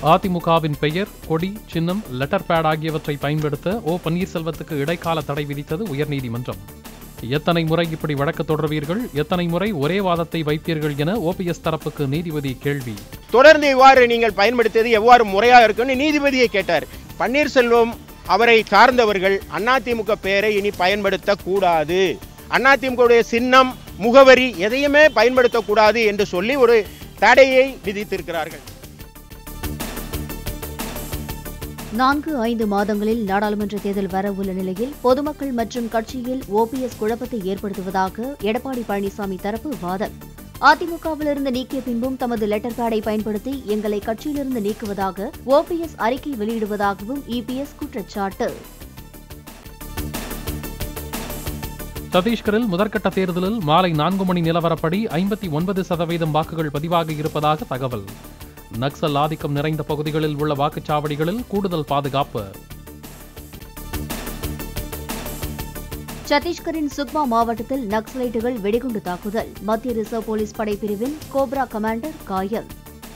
அதிமுகவின் பெயர் கொடி சின்னம் லெட்டர் பேட் ஆகியவற்றை பயன்படுத்த ஓ பன்னீர்செல்வத்துக்கு இடைக்கால தடை விதித்தது உயர்நீதிமன்றம் எத்தனை முறை இப்படி வழக்கு தொடர்வீர்கள் எத்தனை முறை ஒரே வாதத்தை வைப்பீர்கள் என ஓபிஎஸ் தரப்புக்கு நீதிபதி கேள்வி தொடர்ந்து இவ்வாறு நீங்கள் பயன்படுத்தியது எவ்வாறு முறையாக இருக்குன்னு நீதிபதியை கேட்டார் பன்னீர்செல்வம் அவரை சார்ந்தவர்கள் அதிமுக பெயரை இனி பயன்படுத்தக்கூடாது அதிமுகவுடைய சின்னம் முகவரி எதையுமே பயன்படுத்தக்கூடாது என்று சொல்லி ஒரு தடையை விதித்திருக்கிறார்கள் நான்கு ஐந்து மாதங்களில் நாடாளுமன்ற தேர்தல் வர உள்ள நிலையில் பொதுமக்கள் மற்றும் கட்சியில் ஓபிஎஸ் குழப்பத்தை ஏற்படுத்துவதாக எடப்பாடி பழனிசாமி தரப்பு வாதம் அதிமுகவிலிருந்து நீக்கிய பின்பும் தமது லெட்டர் பேடை பயன்படுத்தி எங்களை கட்சியிலிருந்து நீக்குவதாக ஓபிஎஸ் அறிக்கை வெளியிடுவதாகவும் இபிஎஸ் குற்றச்சாட்டு சத்தீஸ்கரில் முதற்கட்ட தேர்தலில் மாலை நான்கு மணி நிலவரப்படி ஐம்பத்தி ஒன்பது சதவீதம் வாக்குகள் பதிவாகி இருப்பதாக தகவல் நக்சல் ஆதிக்கம் நிறைந்த பகுதிகளில் உள்ள வாக்குச்சாவடிகளில் கூடுதல் பாதுகாப்பு சத்தீஸ்கரின் சுக்மா மாவட்டத்தில் நக்சலைட்டுகள் வெடிகுண்டு தாக்குதல் மத்திய ரிசர்வ் போலீஸ் படை பிரிவின் கோப்ரா கமாண்டர் காயம்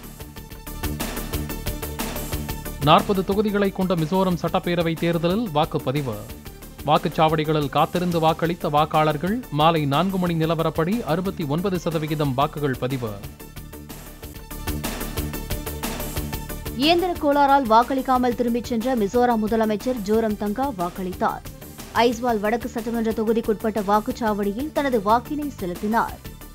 நாற்பது தொகுதிகளை கொண்ட மிசோரம் சட்டப்பேரவை தேர்தலில் வாக்குப்பதிவு வாக்குச்சாவடிகளில் காத்திருந்து வாக்களித்த வாக்காளர்கள் மாலை நான்கு மணி நிலவரப்படி அறுபத்தி ஒன்பது சதவிகிதம் வாக்குகள் பதிவு இயந்திர கோளாறால் வாக்களிக்காமல் திரும்பிச் சென்ற மிசோராம் முதலமைச்சர் ஜோரம் தங்கா வாக்களித்தார் ஐஸ்வால் வடக்கு சட்டமன்ற தொகுதிக்குட்பட்ட வாக்குச்சாவடியில் தனது வாக்கினை செலுத்தினார்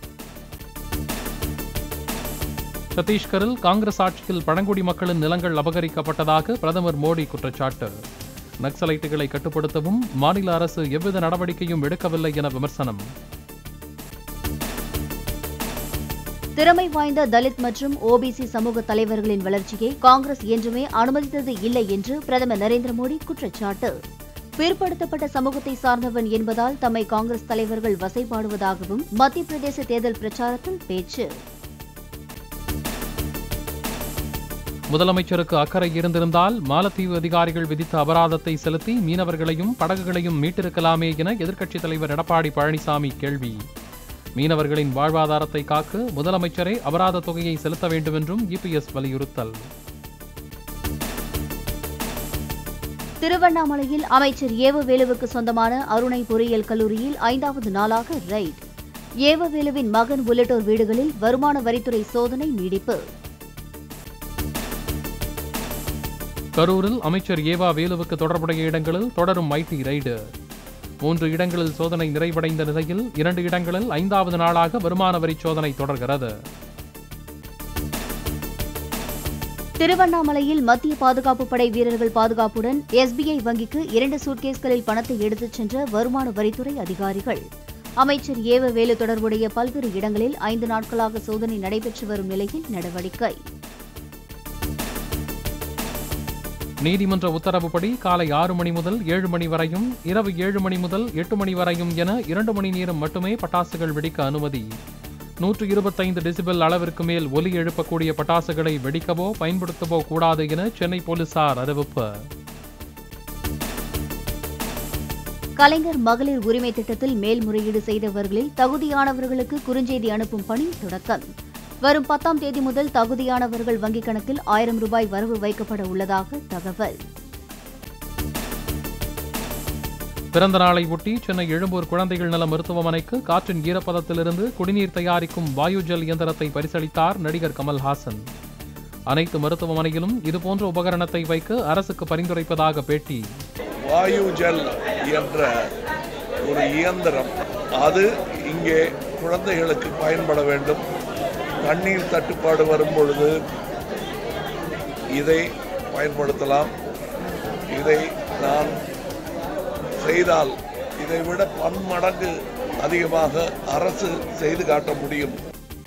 சத்தீஸ்கரில் காங்கிரஸ் ஆட்சியில் பழங்குடி மக்களின் நிலங்கள் அபகரிக்கப்பட்டதாக பிரதமர் மோடி குற்றச்சாட்டு நக்சலைட்டுகளை கட்டுப்படுத்தவும் மாநில அரசு எவ்வித நடவடிக்கையும் எடுக்கவில்லை என விமர்சனம் திறமை வாய்ந்த தலித் மற்றும் ஓபிசி சமூக தலைவர்களின் வளர்ச்சியை காங்கிரஸ் என்றுமே அனுமதித்தது இல்லை என்று பிரதமர் நரேந்திர மோடி குற்றச்சாட்டு பிற்படுத்தப்பட்ட சமூகத்தை சார்ந்தவன் என்பதால் தம்மை காங்கிரஸ் தலைவர்கள் வசைபாடுவதாகவும் மத்திய பிரதேச தேர்தல் பிரச்சாரத்தில் பேச்சு முதலமைச்சருக்கு அக்கறை இருந்திருந்தால் மாலத்தீவு அதிகாரிகள் விதித்த அபராதத்தை செலுத்தி மீனவர்களையும் படகுகளையும் மீட்டிருக்கலாமே என எதிர்க்கட்சித் தலைவர் எடப்பாடி பழனிசாமி கேள்வி மீனவர்களின் வாழ்வாதாரத்தை காக்க முதலமைச்சரே அபராத தொகையை செலுத்த வேண்டும் என்றும் இபிஎஸ் வலியுறுத்தல் திருவண்ணாமலையில் அமைச்சர் ஏவவேலுவுக்கு சொந்தமான அருணை பொறியியல் கல்லூரியில் ஐந்தாவது நாளாக ரெய்ட் ஏவவேலுவின் மகன் உள்ளிட்டோர் வீடுகளில் வருமான வரித்துறை சோதனை நீடிப்பு கரூரில் அமைச்சர் ஏவா வேலுவுக்கு தொடர்புடைய இடங்களில் தொடரும் ஐடி ரெய்டு மூன்று இடங்களில் சோதனை நிறைவடைந்த நிலையில் இரண்டு இடங்களில் ஐந்தாவது நாளாக வருமான வரி சோதனை தொடர்கிறது திருவண்ணாமலையில் மத்திய பாதுகாப்பு படை வீரர்கள் பாதுகாப்புடன் எஸ்பிஐ வங்கிக்கு இரண்டு சூட்கேஸ்களில் பணத்தை எடுத்துச் சென்ற வருமான வரித்துறை அதிகாரிகள் அமைச்சர் ஏவவேலு தொடர்புடைய பல்வேறு இடங்களில் ஐந்து நாட்களாக சோதனை நடைபெற்று வரும் நிலையில் நடவடிக்கை நீதிமன்ற உத்தரவுப்படி காலை ஆறு மணி முதல் ஏழு மணி வரையும் இரவு ஏழு மணி முதல் எட்டு மணி வரையும் என இரண்டு மணி நேரம் மட்டுமே பட்டாசுகள் வெடிக்க அனுமதி நூற்று இருபத்தைந்து டெசிபல் அளவிற்கு மேல் ஒலி எழுப்பக்கூடிய பட்டாசுகளை வெடிக்கவோ பயன்படுத்தவோ கூடாது என சென்னை போலீசார் அறிவிப்பு கலைஞர் மகளிர் உரிமை திட்டத்தில் மேல்முறையீடு செய்தவர்களில் தகுதியானவர்களுக்கு குறுஞ்செய்தி அனுப்பும் பணி தொடக்கம் வரும் பத்தாம் தேதி முதல் தகுதியானவர்கள் வங்கிக் கணக்கில் ஆயிரம் ரூபாய் வரவு வைக்கப்பட உள்ளதாக தகவல் பிறந்த நாளை ஒட்டி சென்னை எழும்பூர் குழந்தைகள் நல மருத்துவமனைக்கு காற்றின் ஈரப்பதத்திலிருந்து குடிநீர் தயாரிக்கும் வாயு ஜெல் இயந்திரத்தை பரிசளித்தார் நடிகர் கமல்ஹாசன் அனைத்து மருத்துவமனையிலும் இதுபோன்ற உபகரணத்தை வைக்க அரசுக்கு பரிந்துரைப்பதாக பேட்டி வாயு ஜெல் என்ற ஒரு இயந்திரம் அது இங்கே குழந்தைகளுக்கு பயன்பட வேண்டும் தண்ணீர் தட்டுப்பாடு வரும் பொழுது இதை பயன்படுத்தலாம் இதை நான் செய்தால் இதை விட பன்மடங்கு அதிகமாக அரசு செய்து காட்ட முடியும்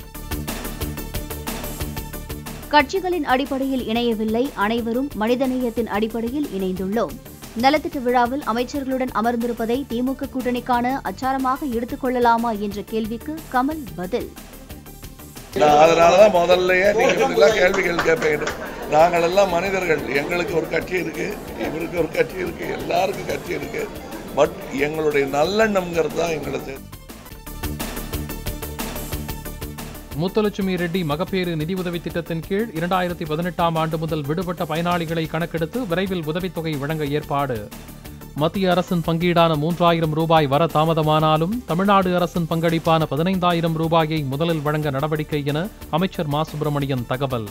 கட்சிகளின் அடிப்படையில் இணையவில்லை அனைவரும் மனிதநேயத்தின் அடிப்படையில் இணைந்துள்ளோம் நலத்திட்ட விழாவில் அமைச்சர்களுடன் அமர்ந்திருப்பதை திமுக கூட்டணிக்கான அச்சாரமாக எடுத்துக் கொள்ளலாமா என்ற கேள்விக்கு கமல் பதில் நான் அதனாலதான் முதல்லயே நீங்க இப்படிலாம் கேள்விகள் கேட்பீங்க நாங்கள் எல்லாம் மனிதர்கள் எங்களுக்கு ஒரு கட்சி இருக்கு இவருக்கு ஒரு கட்சி இருக்கு எல்லாருக்கும் கட்சி இருக்கு பட் எங்களுடைய நல்லெண்ணம்ங்கிறது தான் எங்களுக்கு முத்துலட்சுமி ரெட்டி மகப்பேறு நிதியுதவி திட்டத்தின் கீழ் இரண்டாயிரத்தி பதினெட்டாம் ஆண்டு முதல் விடுபட்ட பயனாளிகளை கணக்கெடுத்து விரைவில் உதவித்தொகை வழங்க ஏற்பாடு மத்திய அரசின் பங்கீடான மூன்றாயிரம் ரூபாய் வர தாமதமானாலும் தமிழ்நாடு அரசின் பங்களிப்பான பதினைந்தாயிரம் ரூபாயை முதலில் வழங்க நடவடிக்கை என அமைச்சர் மா சுப்பிரமணியன் தகவல்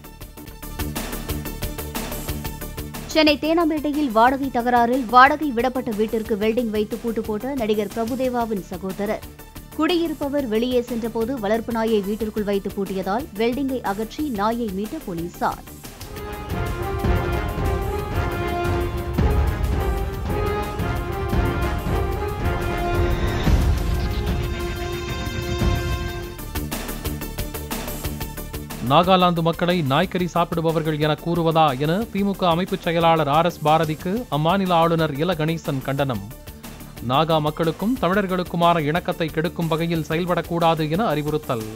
சென்னை தேனாம்பேட்டையில் வாடகை தகராறில் வாடகை விடப்பட்ட வீட்டிற்கு வெல்டிங் வைத்து பூட்டு போட்ட நடிகர் பிரபுதேவாவின் சகோதரர் குடியிருப்பவர் வெளியே சென்றபோது வளர்ப்பு நாயை வீட்டிற்குள் வைத்து பூட்டியதால் வெல்டிங்கை அகற்றி நாயை மீட்ட போலீசார் நாகாலாந்து மக்களை நாய்க்கறி சாப்பிடுபவர்கள் என கூறுவதா என திமுக அமைப்புச் செயலாளர் ஆர் எஸ் பாரதிக்கு அம்மாநில ஆளுநர் இல கணேசன் கண்டனம் நாகா மக்களுக்கும் தமிழர்களுக்குமான இணக்கத்தை கெடுக்கும் வகையில் செயல்படக்கூடாது என அறிவுறுத்தல்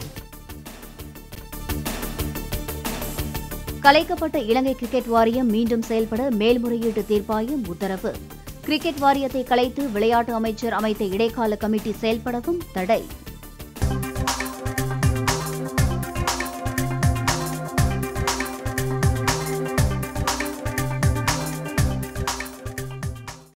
கலைக்கப்பட்ட இலங்கை கிரிக்கெட் வாரியம் மீண்டும் செயல்பட மேல்முறையீட்டு தீர்ப்பாயம் உத்தரவு கிரிக்கெட் வாரியத்தை கலைத்து விளையாட்டு அமைச்சர் அமைத்த இடைக்கால கமிட்டி செயல்படவும் தடை